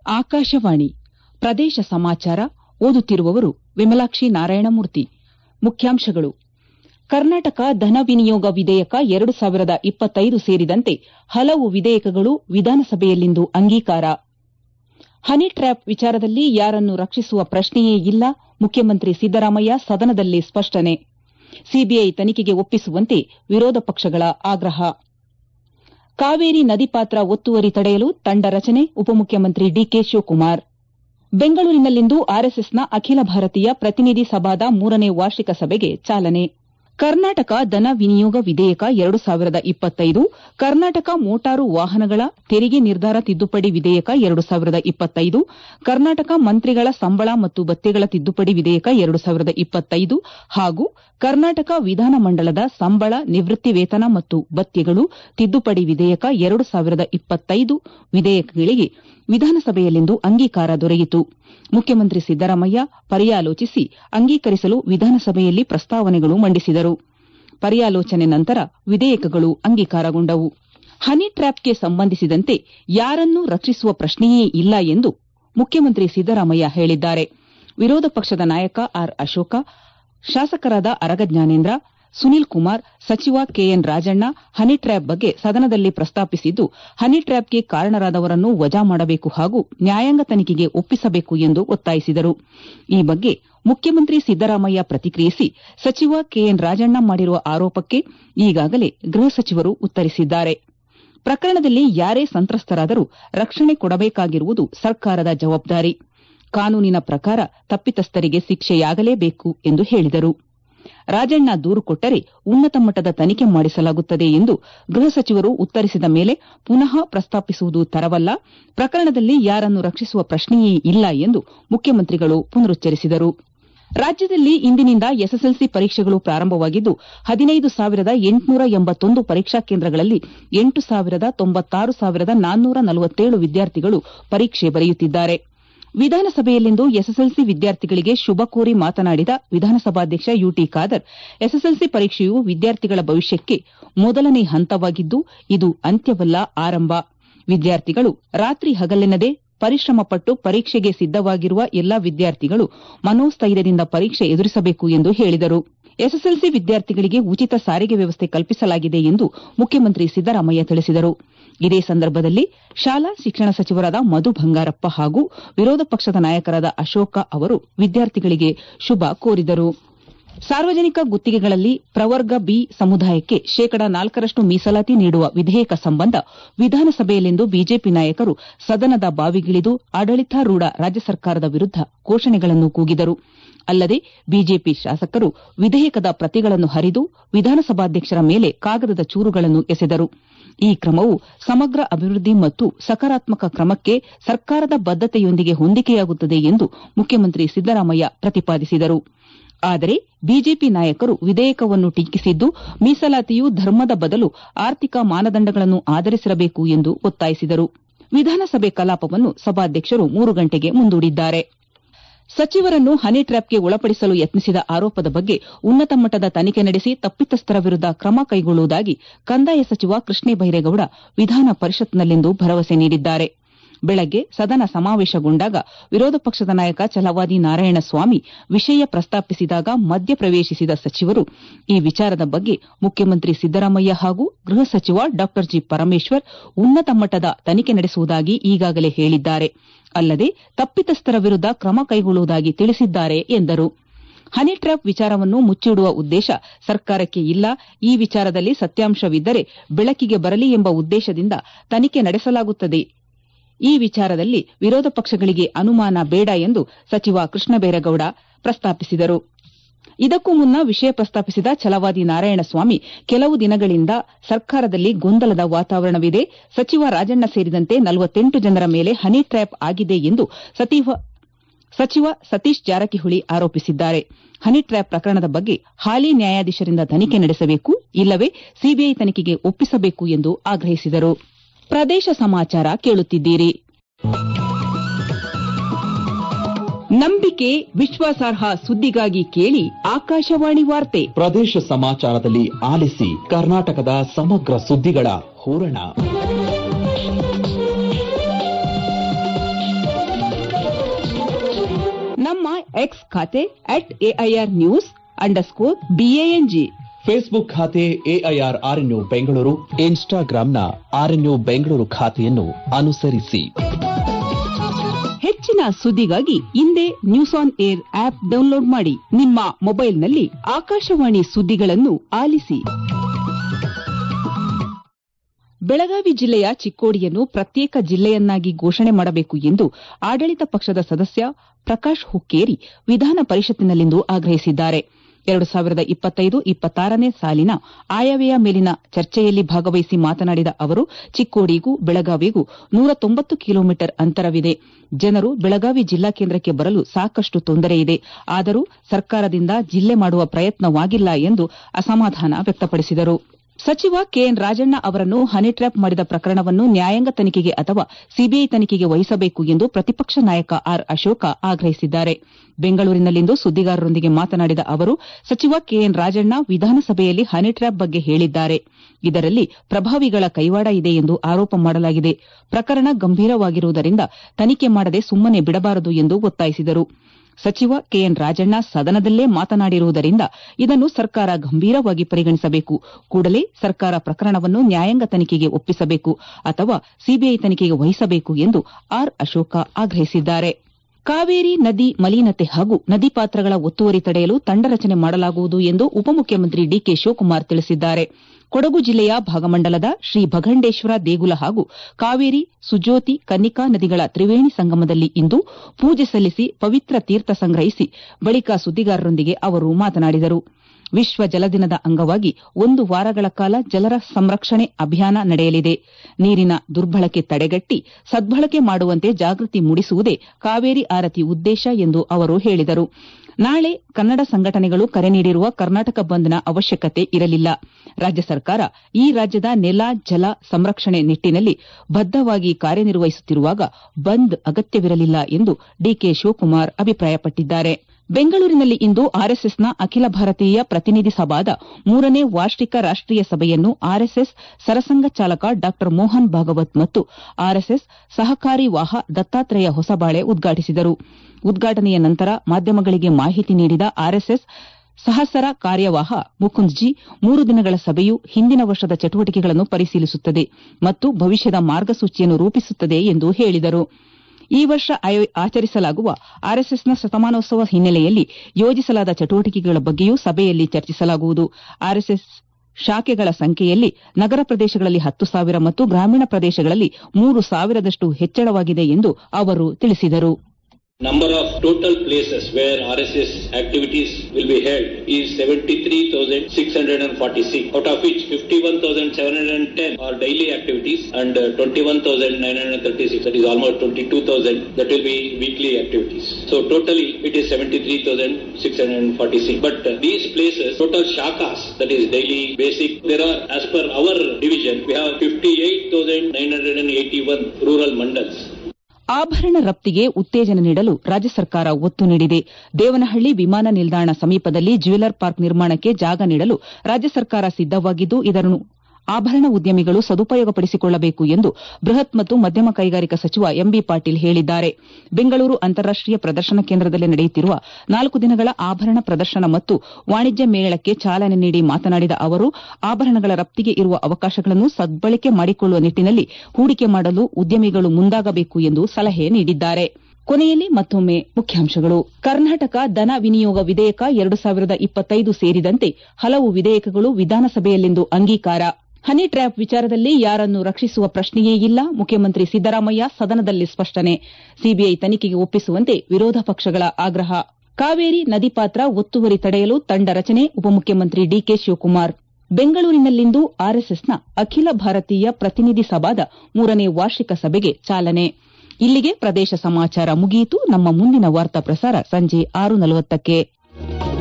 ಆಕಾಶವಾಣಿ ಪ್ರದೇಶ ಸಮಾಚಾರ ಓದುತ್ತಿರುವವರು ವಿಮಲಾಕ್ಷಿ ನಾರಾಯಣಮೂರ್ತಿ ಮುಖ್ಯಾಂಶಗಳು ಕರ್ನಾಟಕ ಧನ ವಿನಿಯೋಗ ವಿಧೇಯಕ ಎರಡು ಸಾವಿರದ ಇಪ್ಪತ್ತೈದು ಸೇರಿದಂತೆ ಹಲವು ವಿಧೇಯಕಗಳು ವಿಧಾನಸಭೆಯಲ್ಲಿಂದು ಅಂಗೀಕಾರ ಹನಿ ಟ್ರ್ಯಾಪ್ ವಿಚಾರದಲ್ಲಿ ಯಾರನ್ನೂ ರಕ್ಷಿಸುವ ಪ್ರಶ್ನೆಯೇ ಇಲ್ಲ ಮುಖ್ಯಮಂತ್ರಿ ಸಿದ್ದರಾಮಯ್ಯ ಸದನದಲ್ಲಿ ಸ್ಪಷ್ಟನೆ ಸಿಬಿಐ ತನಿಖೆಗೆ ಒಪ್ಪಿಸುವಂತೆ ವಿರೋಧ ಪಕ್ಷಗಳ ಆಗ್ರಹ ಕಾವೇರಿ ನದಿ ಪಾತ್ರ ಒತ್ತುವರಿ ತಡೆಯಲು ತಂಡ ರಚನೆ ಉಪಮುಖ್ಯಮಂತ್ರಿ ಡಿಕೆ ಶಿವಕುಮಾರ್ ಬೆಂಗಳೂರಿನಲ್ಲಿಂದು ಆರ್ಎಸ್ಎಸ್ನ ಅಖಿಲ ಭಾರತೀಯ ಪ್ರತಿನಿಧಿ ಸಭಾದ ಮೂರನೇ ವಾರ್ಷಿಕ ಸಭೆಗೆ ಚಾಲನೆ ಕರ್ನಾಟಕ ಧನ ವಿನಿಯೋಗ ವಿಧೇಯಕ ಎರಡು ಸಾವಿರದ ಇಪ್ಪತ್ತೈದು ಕರ್ನಾಟಕ ಮೋಟಾರು ವಾಹನಗಳ ತೆರಿಗೆ ನಿರ್ಧಾರ ತಿದ್ದುಪಡಿ ವಿಧೇಯಕ ಎರಡು ಸಾವಿರದ ಇಪ್ಪತ್ತೈದು ಕರ್ನಾಟಕ ಮಂತ್ರಿಗಳ ಸಂಬಳ ಮತ್ತು ಭತ್ಯೆಗಳ ತಿದ್ದುಪಡಿ ವಿಧೇಯಕ ಎರಡು ಸಾವಿರದ ಇಪ್ಪತ್ತೈದು ಹಾಗೂ ಕರ್ನಾಟಕ ವಿಧಾನಮಂಡಲದ ಸಂಬಳ ನಿವೃತ್ತಿ ವೇತನ ಮತ್ತು ಭತ್ಯೆಗಳು ತಿದ್ದುಪಡಿ ವಿಧೇಯಕ ಎರಡು ಸಾವಿರದ ಇಪ್ಪತ್ತೈದು ವಿಧೇಯಕಗಳಿಗೆ ವಿಧಾನಸಭೆಯಲ್ಲಿಂದು ಅಂಗೀಕಾರ ದೊರೆಯಿತು ಮುಖ್ಯಮಂತ್ರಿ ಸಿದ್ದರಾಮಯ್ಯ ಪರ್ಯಾಲೋಚಿಸಿ ಅಂಗೀಕರಿಸಲು ವಿಧಾನಸಭೆಯಲ್ಲಿ ಪ್ರಸ್ತಾವನೆಗಳು ಮಂಡಿಸಿದರು ಪರ್ಯಾಲೋಚನೆ ನಂತರ ವಿಧೇಯಕಗಳು ಅಂಗೀಕಾರಗೊಂಡವು ಹನಿ ಟ್ರ್ಯಾಪ್ಗೆ ಸಂಬಂಧಿಸಿದಂತೆ ಯಾರನ್ನೂ ರಕ್ಷಿಸುವ ಪ್ರಶ್ನೆಯೇ ಇಲ್ಲ ಎಂದು ಮುಖ್ಯಮಂತ್ರಿ ಸಿದ್ದರಾಮಯ್ಯ ಹೇಳಿದ್ದಾರೆ ವಿರೋಧ ಪಕ್ಷದ ನಾಯಕ ಆರ್ ಅಶೋಕ ಶಾಸಕರಾದ ಅರಗ ಜ್ಞಾನೇಂದ್ರ ಸುನೀಲ್ ಕುಮಾರ್ ಸಚಿವ ಕೆಎನ್ ರಾಜಣ್ಣ ಹನಿ ಟ್ರ್ಯಾಪ್ ಬಗ್ಗೆ ಸದನದಲ್ಲಿ ಪ್ರಸ್ತಾಪಿಸಿದ್ದು ಹನಿ ಟ್ರ್ಯಾಪ್ಗೆ ಕಾರಣರಾದವರನ್ನು ವಜಾ ಮಾಡಬೇಕು ಹಾಗೂ ನ್ಯಾಯಾಂಗ ತನಿಖೆಗೆ ಒಪ್ಪಿಸಬೇಕು ಎಂದು ಒತ್ತಾಯಿಸಿದರು ಈ ಬಗ್ಗೆ ಮುಖ್ಯಮಂತ್ರಿ ಸಿದ್ದರಾಮಯ್ಯ ಪ್ರತಿಕ್ರಿಯಿಸಿ ಸಚಿವ ಕೆಎನ್ ರಾಜಣ್ಣ ಮಾಡಿರುವ ಆರೋಪಕ್ಕೆ ಈಗಾಗಲೇ ಗೃಹ ಸಚಿವರು ಉತ್ತರಿಸಿದ್ದಾರೆ ಪ್ರಕರಣದಲ್ಲಿ ಯಾರೇ ಸಂತ್ರಸ್ತರಾದರೂ ರಕ್ಷಣೆ ಕೊಡಬೇಕಾಗಿರುವುದು ಸರ್ಕಾರದ ಜವಾಬ್ದಾರಿ ಕಾನೂನಿನ ಪ್ರಕಾರ ತಪ್ಪಿತಸ್ಥರಿಗೆ ಶಿಕ್ಷೆಯಾಗಲೇಬೇಕು ಎಂದು ಹೇಳಿದರು ರಾಜಣ್ಣ ದೂರು ಕೊಟ್ಟರೆ ಉನ್ನತ ಮಟ್ಟದ ತನಿಖೆ ಮಾಡಿಸಲಾಗುತ್ತದೆ ಎಂದು ಗೃಹ ಸಚಿವರು ಉತ್ತರಿಸಿದ ಮೇಲೆ ಪುನಃ ಪ್ರಸ್ತಾಪಿಸುವುದು ತರವಲ್ಲ ಪ್ರಕರಣದಲ್ಲಿ ಯಾರನ್ನೂ ರಕ್ಷಿಸುವ ಪ್ರಶ್ನೆಯೇ ಇಲ್ಲ ಎಂದು ಮುಖ್ಯಮಂತ್ರಿಗಳು ಪುನರುಚ್ಚರಿಸಿದರು ರಾಜ್ಯದಲ್ಲಿ ಇಂದಿನಿಂದ ಎಸ್ಎಸ್ಎಲ್ಸಿ ಪರೀಕ್ಷೆಗಳು ಪ್ರಾರಂಭವಾಗಿದ್ದು ಹದಿನೈದು ಸಾವಿರದ ಎಂಟುನೂರ ಎಂಬತ್ತೊಂದು ಪರೀಕ್ಷಾ ಕೇಂದ್ರಗಳಲ್ಲಿ ಎಂಟು ಸಾವಿರದ ತೊಂಬತ್ತಾರು ಸಾವಿರದ ನಾನ್ನೂರ ನಲವತ್ತೇಳು ವಿದ್ಯಾರ್ಥಿಗಳು ಪರೀಕ್ಷೆ ಬರೆಯುತ್ತಿದ್ದಾರೆ ವಿಧಾನಸಭೆಯಲ್ಲಿಂದು ಎಸ್ಎಸ್ಎಲ್ಸಿ ವಿದ್ಯಾರ್ಥಿಗಳಿಗೆ ಶುಭ ಕೋರಿ ಮಾತನಾಡಿದ ವಿಧಾನಸಭಾಧ್ಯಕ್ಷ ಯುಟಿ ಖಾದರ್ ಎಸ್ಎಸ್ಎಲ್ಸಿ ಪರೀಕ್ಷೆಯು ವಿದ್ಯಾರ್ಥಿಗಳ ಭವಿಷ್ಯಕ್ಕೆ ಮೊದಲನೇ ಹಂತವಾಗಿದ್ದು ಇದು ಅಂತ್ಯವಲ್ಲ ಆರಂಭ ವಿದ್ಯಾರ್ಥಿಗಳು ರಾತ್ರಿ ಹಗಲೆನ್ನದೆ ಪರಿಶ್ರಮ ಪಟ್ಟು ಪರೀಕ್ಷೆಗೆ ಸಿದ್ದವಾಗಿರುವ ಎಲ್ಲಾ ವಿದ್ಯಾರ್ಥಿಗಳು ಮನೋಸ್ಥೈರ್ಯದಿಂದ ಪರೀಕ್ಷೆ ಎದುರಿಸಬೇಕು ಎಂದು ಹೇಳಿದರು ಎಸ್ಎಸ್ಎಲ್ಸಿ ವಿದ್ಯಾರ್ಥಿಗಳಿಗೆ ಉಚಿತ ಸಾರಿಗೆ ವ್ಯವಸ್ಥೆ ಕಲ್ಪಿಸಲಾಗಿದೆ ಎಂದು ಮುಖ್ಯಮಂತ್ರಿ ಸಿದ್ದರಾಮಯ್ಯ ತಿಳಿಸಿದರು ಇದೇ ಸಂದರ್ಭದಲ್ಲಿ ಶಾಲಾ ಶಿಕ್ಷಣ ಸಚಿವರಾದ ಮಧು ಬಂಗಾರಪ್ಪ ಹಾಗೂ ವಿರೋಧ ಪಕ್ಷದ ನಾಯಕರಾದ ಅಶೋಕ ಅವರು ವಿದ್ಯಾರ್ಥಿಗಳಿಗೆ ಶುಭ ಕೋರಿದರು ಸಾರ್ವಜನಿಕ ಗುತ್ತಿಗೆಗಳಲ್ಲಿ ಪ್ರವರ್ಗ ಬಿ ಸಮುದಾಯಕ್ಕೆ ಶೇಕಡಾ ನಾಲ್ಕರಷ್ಟು ಮೀಸಲಾತಿ ನೀಡುವ ವಿಧೇಯಕ ಸಂಬಂಧ ವಿಧಾನಸಭೆಯಲ್ಲಿಂದು ಬಿಜೆಪಿ ನಾಯಕರು ಸದನದ ಬಾವಿಗಿಳಿದು ಆಡಳಿತಾರೂಢ ರಾಜ್ಯ ಸರ್ಕಾರದ ವಿರುದ್ದ ಘೋಷಣೆಗಳನ್ನು ಕೂಗಿದರು ಅಲ್ಲದೆ ಬಿಜೆಪಿ ಶಾಸಕರು ವಿಧೇಯಕದ ಪ್ರತಿಗಳನ್ನು ಹರಿದು ವಿಧಾನಸಭಾಧ್ಯಕ್ಷರ ಮೇಲೆ ಕಾಗದದ ಚೂರುಗಳನ್ನು ಎಸೆದರು ಈ ಕ್ರಮವು ಸಮಗ್ರ ಅಭಿವೃದ್ಧಿ ಮತ್ತು ಸಕಾರಾತ್ಮಕ ಕ್ರಮಕ್ಕೆ ಸರ್ಕಾರದ ಬದ್ದತೆಯೊಂದಿಗೆ ಹೊಂದಿಕೆಯಾಗುತ್ತದೆ ಎಂದು ಮುಖ್ಯಮಂತ್ರಿ ಸಿದ್ದರಾಮಯ್ಯ ಪ್ರತಿಪಾದಿಸಿದರು ಆದರೆ ಬಿಜೆಪಿ ನಾಯಕರು ವಿಧೇಯಕವನ್ನು ಟೀಕಿಸಿದ್ದು ಮೀಸಲಾತಿಯು ಧರ್ಮದ ಬದಲು ಆರ್ಥಿಕ ಮಾನದಂಡಗಳನ್ನು ಆಧರಿಸಿರಬೇಕು ಎಂದು ಒತ್ತಾಯಿಸಿದರು ವಿಧಾನಸಭೆ ಕಲಾಪವನ್ನು ಸಭಾಧ್ಯಕ್ಷರು ಮೂರು ಗಂಟೆಗೆ ಮುಂದೂಡಿದ್ದಾರೆ ಸಚಿವರನ್ನು ಹನಿ ಟ್ರ್ಯಾಪ್ಗೆ ಒಳಪಡಿಸಲು ಯತ್ನಿಸಿದ ಆರೋಪದ ಬಗ್ಗೆ ಉನ್ನತ ಮಟ್ಟದ ತನಿಖೆ ನಡೆಸಿ ತಪ್ಪಿತಸ್ಥರ ವಿರುದ್ದ ಕ್ರಮ ಕೈಗೊಳ್ಳುವುದಾಗಿ ಕಂದಾಯ ಸಚಿವ ಕೃಷ್ಣ ಬೈರೇಗೌಡ ವಿಧಾನ ಪರಿಷತ್ನಲ್ಲಿಂದು ಭರವಸೆ ನೀಡಿದ್ದಾರೆ ಬೆಳಗ್ಗೆ ಸದನ ಸಮಾವೇಶಗೊಂಡಾಗ ವಿರೋಧ ಪಕ್ಷದ ನಾಯಕ ಛಲವಾದಿ ನಾರಾಯಣಸ್ವಾಮಿ ವಿಷಯ ಪ್ರಸ್ತಾಪಿಸಿದಾಗ ಮಧ್ಯ ಪ್ರವೇಶಿಸಿದ ಸಚಿವರು ಈ ವಿಚಾರದ ಬಗ್ಗೆ ಮುಖ್ಯಮಂತ್ರಿ ಸಿದ್ದರಾಮಯ್ಯ ಹಾಗೂ ಗೃಹ ಸಚಿವ ಡಾ ಜಿ ಪರಮೇಶ್ವರ್ ಉನ್ನತ ಮಟ್ಟದ ತನಿಖೆ ನಡೆಸುವುದಾಗಿ ಈಗಾಗಲೇ ಹೇಳಿದ್ದಾರೆ ಅಲ್ಲದೆ ತಪ್ಪಿತಸ್ಥರ ವಿರುದ್ದ ಕ್ರಮ ಕೈಗೊಳ್ಳುವುದಾಗಿ ತಿಳಿಸಿದ್ದಾರೆ ಎಂದರು ಹನಿ ಟ್ರ್ಯಾಪ್ ವಿಚಾರವನ್ನು ಮುಚ್ಚಿಡುವ ಉದ್ದೇಶ ಸರ್ಕಾರಕ್ಕೆ ಇಲ್ಲ ಈ ವಿಚಾರದಲ್ಲಿ ಸತ್ಯಾಂಶವಿದ್ದರೆ ಬೆಳಕಿಗೆ ಬರಲಿ ಎಂಬ ಉದ್ದೇಶದಿಂದ ತನಿಖೆ ನಡೆಸಲಾಗುತ್ತದೆ ಈ ವಿಚಾರದಲ್ಲಿ ವಿರೋಧ ಪಕ್ಷಗಳಿಗೆ ಅನುಮಾನ ಬೇಡ ಎಂದು ಸಚಿವ ಕೃಷ್ಣ ಬೈರೇಗೌಡ ಪ್ರಸ್ತಾಪಿಸಿದರು ಇದಕ್ಕೂ ಮುನ್ನ ವಿಷಯ ಪ್ರಸ್ತಾಪಿಸಿದ ಛಲವಾದಿ ನಾರಾಯಣಸ್ವಾಮಿ ಕೆಲವು ದಿನಗಳಿಂದ ಸರ್ಕಾರದಲ್ಲಿ ಗೊಂದಲದ ವಾತಾವರಣವಿದೆ ಸಚಿವ ರಾಜಣ್ಣ ಸೇರಿದಂತೆ ನಲವತ್ತೆಂಟು ಜನರ ಮೇಲೆ ಹನಿ ಟ್ರ್ಯಾಪ್ ಆಗಿದೆ ಎಂದು ಸಚಿವ ಸತೀಶ್ ಜಾರಕಿಹೊಳಿ ಆರೋಪಿಸಿದ್ದಾರೆ ಹನಿ ಟ್ರ್ಯಾಪ್ ಪ್ರಕರಣದ ಬಗ್ಗೆ ಹಾಲಿ ನ್ಯಾಯಾಧೀಶರಿಂದ ತನಿಖೆ ನಡೆಸಬೇಕು ಇಲ್ಲವೇ ಸಿಬಿಐ ತನಿಖೆಗೆ ಒಪ್ಪಿಸಬೇಕು ಎಂದು ಆಗ್ರಹಿಸಿದರು ಪ್ರದೇಶ ಸಮಾಚಾರ ಕೇಳುತ್ತಿದ್ದೀರಿ ನಂಬಿಕೆ ವಿಶ್ವಾಸಾರ್ಹ ಸುದ್ದಿಗಾಗಿ ಕೇಳಿ ಆಕಾಶವಾಣಿ ವಾರ್ತೆ ಪ್ರದೇಶ ಸಮಾಚಾರದಲ್ಲಿ ಆಲಿಸಿ ಕರ್ನಾಟಕದ ಸಮಗ್ರ ಸುದ್ದಿಗಳ ಹೂರಣ ನಮ್ಮ ಎಕ್ಸ್ ಖಾತೆ at AIR news underscore BANG Facebook ಖಾತೆ ಎಐಆರ್ ಆರ್ಎನ್ಯು ಬೆಂಗಳೂರು ಇನ್ಸ್ಟಾಗ್ರಾಂನ ಆರ್ಎನ್ಯು ಬೆಂಗಳೂರು ಖಾತೆಯನ್ನು ಅನುಸರಿಸಿ ಹೆಚ್ಚಿನ ಸುದ್ದಿಗಾಗಿ ಹಿಂದೆ News On AIR app download ಮಾಡಿ ನಿಮ್ಮ ಮೊಬೈಲ್ನಲ್ಲಿ ಆಕಾಶವಾಣಿ ಸುದ್ದಿಗಳನ್ನು ಆಲಿಸಿ ಬೆಳಗಾವಿ ಜಿಲ್ಲೆಯ ಚಿಕ್ಕೋಡಿಯನ್ನು ಪ್ರತ್ಯೇಕ ಜಿಲ್ಲೆಯನ್ನಾಗಿ ಘೋಷಣೆ ಮಾಡಬೇಕು ಎಂದು ಆಡಳಿತ ಪಕ್ಷದ ಸದಸ್ಯ ಪ್ರಕಾಶ್ ಹುಕ್ಕೇರಿ ವಿಧಾನ ಪರಿಷತ್ತಿನಲ್ಲಿಂದು ಆಗ್ರಹಿಸಿದ್ದಾರೆ ಎರಡು ಸಾವಿರದ ಇಪ್ಪತ್ತೈದು ಇಪ್ಪತ್ತಾರನೇ ಸಾಲಿನ ಆಯವ್ಯಯ ಮೇಲಿನ ಚರ್ಚೆಯಲ್ಲಿ ಭಾಗವಹಿಸಿ ಮಾತನಾಡಿದ ಅವರು ಚಿಕ್ಕೋಡಿಗೂ ಬೆಳಗಾವಿಗೂ ನೂರ ತೊಂಬತ್ತು ಕಿಲೋಮೀಟರ್ ಅಂತರವಿದೆ ಜನರು ಬೆಳಗಾವಿ ಜಿಲ್ಲಾ ಕೇಂದ್ರಕ್ಕೆ ಬರಲು ಸಾಕಷ್ಟು ತೊಂದರೆ ಇದೆ ಆದರೂ ಸರ್ಕಾರದಿಂದ ಜಿಲ್ಲೆ ಮಾಡುವ ಪ್ರಯತ್ನವಾಗಿಲ್ಲ ಎಂದು ಅಸಮಾಧಾನ ವ್ಯಕ್ತಪಡಿಸಿದರು ಸಚಿವ ಕೆಎನ್ ರಾಜಣ್ಣ ಅವರನ್ನು ಹನಿ ಟ್ರ್ಯಾಪ್ ಮಾಡಿದ ಪ್ರಕರಣವನ್ನು ನ್ಯಾಯಾಂಗ ತನಿಖೆಗೆ ಅಥವಾ ಸಿಬಿಐ ತನಿಖೆಗೆ ವಹಿಸಬೇಕು ಎಂದು ಪ್ರತಿಪಕ್ಷ ನಾಯಕ ಆರ್ ಅಶೋಕ ಆಗ್ರಹಿಸಿದ್ದಾರೆ ಬೆಂಗಳೂರಿನಲ್ಲಿಂದು ಸುದ್ದಿಗಾರರೊಂದಿಗೆ ಮಾತನಾಡಿದ ಅವರು ಸಚಿವ ಕೆಎನ್ ರಾಜಣ್ಣ ವಿಧಾನಸಭೆಯಲ್ಲಿ ಹನಿ ಟ್ರ್ಯಾಪ್ ಬಗ್ಗೆ ಹೇಳಿದ್ದಾರೆ ಇದರಲ್ಲಿ ಪ್ರಭಾವಿಗಳ ಕೈವಾಡ ಇದೆ ಎಂದು ಆರೋಪ ಮಾಡಲಾಗಿದೆ ಪ್ರಕರಣ ಗಂಭೀರವಾಗಿರುವುದರಿಂದ ತನಿಖೆ ಮಾಡದೆ ಸುಮ್ಮನೆ ಬಿಡಬಾರದು ಎಂದು ಒತ್ತಾಯಿಸಿದರು ಸಚಿವ ಕೆಎನ್ ರಾಜಣ್ಣ ಸದನದಲ್ಲೇ ಮಾತನಾಡಿರುವುದರಿಂದ ಇದನ್ನು ಸರ್ಕಾರ ಗಂಭೀರವಾಗಿ ಪರಿಗಣಿಸಬೇಕು ಕೂಡಲೇ ಸರ್ಕಾರ ಪ್ರಕರಣವನ್ನು ನ್ಯಾಯಾಂಗ ತನಿಖೆಗೆ ಒಪ್ಪಿಸಬೇಕು ಅಥವಾ ಸಿಬಿಐ ತನಿಖೆಗೆ ವಹಿಸಬೇಕು ಎಂದು ಆರ್ ಅಶೋಕ ಆಗ್ರಹಿಸಿದ್ದಾರೆ ಕಾವೇರಿ ನದಿ ಮಲಿನತೆ ಹಾಗೂ ನದಿ ಪಾತ್ರಗಳ ಒತ್ತುವರಿ ತಡೆಯಲು ತಂಡ ರಚನೆ ಮಾಡಲಾಗುವುದು ಎಂದು ಉಪಮುಖ್ಯಮಂತ್ರಿ ಡಿಕೆ ಶಿವಕುಮಾರ್ ತಿಳಿಸಿದ್ದಾರೆ ಕೊಡಗು ಜಿಲ್ಲೆಯ ಭಾಗಮಂಡಲದ ಶ್ರೀ ಭಗಂಡೇಶ್ವರ ದೇಗುಲ ಹಾಗೂ ಕಾವೇರಿ ಸುಜೋತಿ ಕನ್ನಿಕಾ ನದಿಗಳ ತ್ರಿವೇಣಿ ಸಂಗಮದಲ್ಲಿ ಇಂದು ಪೂಜೆ ಸಲ್ಲಿಸಿ ಪವಿತ್ರ ತೀರ್ಥ ಸಂಗ್ರಹಿಸಿ ಬಳಿಕ ಸುದ್ದಿಗಾರರೊಂದಿಗೆ ಅವರು ಮಾತನಾಡಿದರು ವಿಶ್ವ ಜಲ ದಿನದ ಅಂಗವಾಗಿ ಒಂದು ವಾರಗಳ ಕಾಲ ಜಲರ ಸಂರಕ್ಷಣೆ ಅಭಿಯಾನ ನಡೆಯಲಿದೆ ನೀರಿನ ದುರ್ಬಳಕೆ ತಡೆಗಟ್ಟಿ ಸದ್ಬಳಕೆ ಮಾಡುವಂತೆ ಜಾಗೃತಿ ಮೂಡಿಸುವುದೇ ಕಾವೇರಿ ಆರತಿ ಉದ್ದೇಶ ಎಂದು ಅವರು ಹೇಳಿದರು ನಾಳೆ ಕನ್ನಡ ಸಂಘಟನೆಗಳು ಕರೆ ನೀಡಿರುವ ಕರ್ನಾಟಕ ಬಂದ್ನ ಅವಶ್ಯಕತೆ ಇರಲಿಲ್ಲ ರಾಜ್ಯ ಸರ್ಕಾರ ಈ ರಾಜ್ಯದ ನೆಲ ಜಲ ಸಂರಕ್ಷಣೆ ನಿಟ್ಟಿನಲ್ಲಿ ಬದ್ದವಾಗಿ ಕಾರ್ಯನಿರ್ವಹಿಸುತ್ತಿರುವಾಗ ಬಂದ್ ಅಗತ್ಯವಿರಲಿಲ್ಲ ಎಂದು ಡಿಕೆ ಶಿವಕುಮಾರ್ ಅಭಿಪ್ರಾಯಪಟ್ಟಿದ್ದಾರೆ ಬೆಂಗಳೂರಿನಲ್ಲಿ ಇಂದು ಆರ್ಎಸ್ಎಸ್ನ ಅಖಿಲ ಭಾರತೀಯ ಪ್ರತಿನಿಧಿ ಸಭಾದ ಮೂರನೇ ವಾರ್ಷಿಕ ರಾಷ್ಟೀಯ ಸಭೆಯನ್ನು ಆರ್ಎಸ್ಎಸ್ ಸರಸಂಘ ಚಾಲಕ ಡಾ ಮೋಹನ್ ಭಾಗವತ್ ಮತ್ತು ಆರ್ಎಸ್ಎಸ್ ಸಹಕಾರಿ ವಾಹ ದತ್ತಾತ್ರೇಯ ಹೊಸಬಾಳೆ ಉದ್ಘಾಟಿಸಿದರು ಉದ್ಘಾಟನೆಯ ನಂತರ ಮಾಧ್ಯಮಗಳಿಗೆ ಮಾಹಿತಿ ನೀಡಿದ ಆರ್ಎಸ್ಎಸ್ ಸಹಸರ ಕಾರ್ಯವಾಹ ಮುಕುಂದ್ಜಿ ಮೂರು ದಿನಗಳ ಸಭೆಯು ಹಿಂದಿನ ವರ್ಷದ ಚಟುವಟಿಕೆಗಳನ್ನು ಪರಿಶೀಲಿಸುತ್ತದೆ ಮತ್ತು ಭವಿಷ್ಯದ ಮಾರ್ಗಸೂಚಿಯನ್ನು ರೂಪಿಸುತ್ತದೆ ಎಂದು ಹೇಳಿದರು ಈ ವರ್ಷ ಆಚರಿಸಲಾಗುವ ಆರ್ಎಸ್ಎಸ್ನ ಶತಮಾನೋತ್ಸವ ಹಿನ್ನೆಲೆಯಲ್ಲಿ ಯೋಜಿಸಲಾದ ಚಟುವಟಿಕೆಗಳ ಬಗ್ಗೆಯೂ ಸಭೆಯಲ್ಲಿ ಚರ್ಚಿಸಲಾಗುವುದು ಆರ್ಎಸ್ಎಸ್ ಶಾಖೆಗಳ ಸಂಖ್ಯೆಯಲ್ಲಿ ನಗರ ಪ್ರದೇಶಗಳಲ್ಲಿ ಹತ್ತು ಸಾವಿರ ಮತ್ತು ಗ್ರಾಮೀಣ ಪ್ರದೇಶಗಳಲ್ಲಿ ಮೂರು ಸಾವಿರದಷ್ಟು ಹೆಚ್ಚಳವಾಗಿದೆ ಎಂದು ಅವರು ತಿಳಿಸಿದರು Number of total places where RSS activities will be held is 73,646, out of which 51,710 are daily activities and uh, 21,936, that is almost 22,000, that will be weekly activities. So totally it is 73,646. But uh, these places, total shakas, that is daily basic, there are, as per our division, we have 58,981 rural mandals. ಆಭರಣ ರಫ್ತಿಗೆ ಉತ್ತೇಜನ ನೀಡಲು ರಾಜ್ಯ ಸರ್ಕಾರ ಒತ್ತು ನೀಡಿದೆ ದೇವನಹಳ್ಳಿ ವಿಮಾನ ನಿಲ್ದಾಣ ಸಮೀಪದಲ್ಲಿ ಜ್ಯುವೆಲರ್ ಪಾರ್ಕ್ ನಿರ್ಮಾಣಕ್ಕೆ ಜಾಗ ನೀಡಲು ರಾಜ್ಯ ಸರ್ಕಾರ ಸಿದ್ದವಾಗಿದ್ದು ಇದನ್ನು ಆಭರಣ ಉದ್ಯಮಿಗಳು ಸದುಪಯೋಗಪಡಿಸಿಕೊಳ್ಳಬೇಕು ಎಂದು ಬೃಹತ್ ಮತ್ತು ಮಧ್ಯಮ ಕೈಗಾರಿಕಾ ಸಚಿವ ಎಂಬಿ ಪಾಟೀಲ್ ಹೇಳಿದ್ದಾರೆ ಬೆಂಗಳೂರು ಅಂತಾರಾಷ್ಟೀಯ ಪ್ರದರ್ಶನ ಕೇಂದ್ರದಲ್ಲಿ ನಡೆಯುತ್ತಿರುವ ನಾಲ್ಕು ದಿನಗಳ ಆಭರಣ ಪ್ರದರ್ಶನ ಮತ್ತು ವಾಣಿಜ್ಯ ಮೇಳಕ್ಕೆ ಚಾಲನೆ ನೀಡಿ ಮಾತನಾಡಿದ ಅವರು ಆಭರಣಗಳ ರಫ್ತಿಗೆ ಇರುವ ಅವಕಾಶಗಳನ್ನು ಸದ್ಬಳಕೆ ಮಾಡಿಕೊಳ್ಳುವ ನಿಟ್ಟಿನಲ್ಲಿ ಹೂಡಿಕೆ ಮಾಡಲು ಉದ್ಯಮಿಗಳು ಮುಂದಾಗಬೇಕು ಎಂದು ಸಲಹೆ ನೀಡಿದ್ದಾರೆ ಕೊನೆಯಲ್ಲಿ ಮತ್ತೊಮ್ಮೆ ಮುಖ್ಯಾಂಶಗಳು ಕರ್ನಾಟಕ ದನ ವಿನಿಯೋಗ ವಿಧೇಯಕ ಎರಡು ಸಾವಿರದ ಇಪ್ಪತ್ತೈದು ಸೇರಿದಂತೆ ಹಲವು ವಿಧೇಯಕಗಳು ವಿಧಾನಸಭೆಯಲ್ಲಿಂದು ಅಂಗೀಕಾರ ಹನಿ ಟ್ರ್ಯಾಪ್ ವಿಚಾರದಲ್ಲಿ ಯಾರನ್ನು ರಕ್ಷಿಸುವ ಪ್ರಶ್ನೆಯೇ ಇಲ್ಲ ಮುಖ್ಯಮಂತ್ರಿ ಸಿದ್ದರಾಮಯ್ಯ ಸದನದಲ್ಲಿ ಸ್ಪಷ್ಟನೆ ಸಿಬಿಐ ತನಿಖೆಗೆ ಒಪ್ಪಿಸುವಂತೆ ವಿರೋಧ ಪಕ್ಷಗಳ ಆಗ್ರಹ ಕಾವೇರಿ ನದಿ ಪಾತ್ರ ಒತ್ತುವರಿ ತಡೆಯಲು ತಂಡ ರಚನೆ ಉಪಮುಖ್ಯಮಂತ್ರಿ ಡಿಕೆ ಶಿವಕುಮಾರ್ ಬೆಂಗಳೂರಿನಲ್ಲಿಂದು ಆರ್ಎಸ್ಎಸ್ನ ಅಖಿಲ ಭಾರತೀಯ ಪ್ರತಿನಿಧಿ ಸಭಾದ ಮೂರನೇ ವಾರ್ಷಿಕ ಸಭೆಗೆ ಚಾಲನೆ ಇಲ್ಲಿಗೆ ಪ್ರದೇಶ ಸಮಾಚಾರ ಮುಗಿಯಿತು ನಮ್ಮ ಮುಂದಿನ ವಾರ್ತಾ ಪ್ರಸಾರ ಸಂಜೆ ಆರು ನಲವತ್ತಕ್ಕೆ